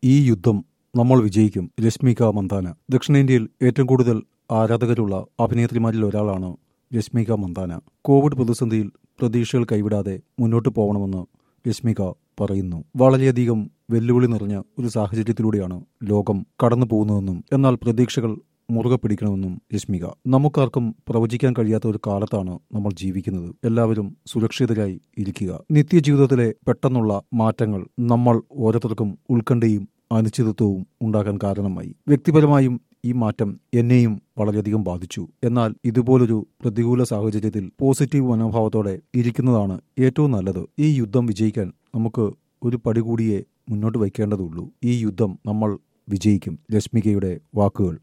ഈ യുദ്ധം നമ്മൾ വിജയിക്കും രശ്മിക മന്ദാന ദക്ഷിണേന്ത്യയിൽ ഏറ്റവും കൂടുതൽ ആരാധകരുള്ള അഭിനേത്രിമാരിൽ ഒരാളാണ് രശ്മിക മന്ദാന കോവിഡ് പ്രതിസന്ധിയിൽ പ്രതീക്ഷകൾ കൈവിടാതെ മുന്നോട്ട് പോകണമെന്ന് രശ്മിക പറയുന്നു വളരെയധികം വെല്ലുവിളി നിറഞ്ഞ ഒരു സാഹചര്യത്തിലൂടെയാണ് ലോകം കടന്നു പോകുന്നതെന്നും എന്നാൽ പ്രതീക്ഷകൾ മുറുകെ പിടിക്കണമെന്നും രശ്മിക നമുക്കാർക്കും പ്രവചിക്കാൻ കഴിയാത്ത ഒരു കാലത്താണ് നമ്മൾ ജീവിക്കുന്നത് എല്ലാവരും സുരക്ഷിതരായി ഇരിക്കുക നിത്യജീവിതത്തിലെ പെട്ടെന്നുള്ള മാറ്റങ്ങൾ നമ്മൾ ഓരോരുത്തർക്കും ഉത്കണ്ഠയും അനിശ്ചിതത്വവും ഉണ്ടാകാൻ കാരണമായി വ്യക്തിപരമായും ഈ മാറ്റം എന്നെയും വളരെയധികം ബാധിച്ചു എന്നാൽ ഇതുപോലൊരു പ്രതികൂല സാഹചര്യത്തിൽ പോസിറ്റീവ് മനോഭാവത്തോടെ ഇരിക്കുന്നതാണ് ഏറ്റവും നല്ലത് ഈ യുദ്ധം വിജയിക്കാൻ നമുക്ക് ഒരു പടി കൂടിയേ മുന്നോട്ട് വയ്ക്കേണ്ടതുള്ളൂ ഈ യുദ്ധം നമ്മൾ വിജയിക്കും രശ്മികയുടെ വാക്കുകൾ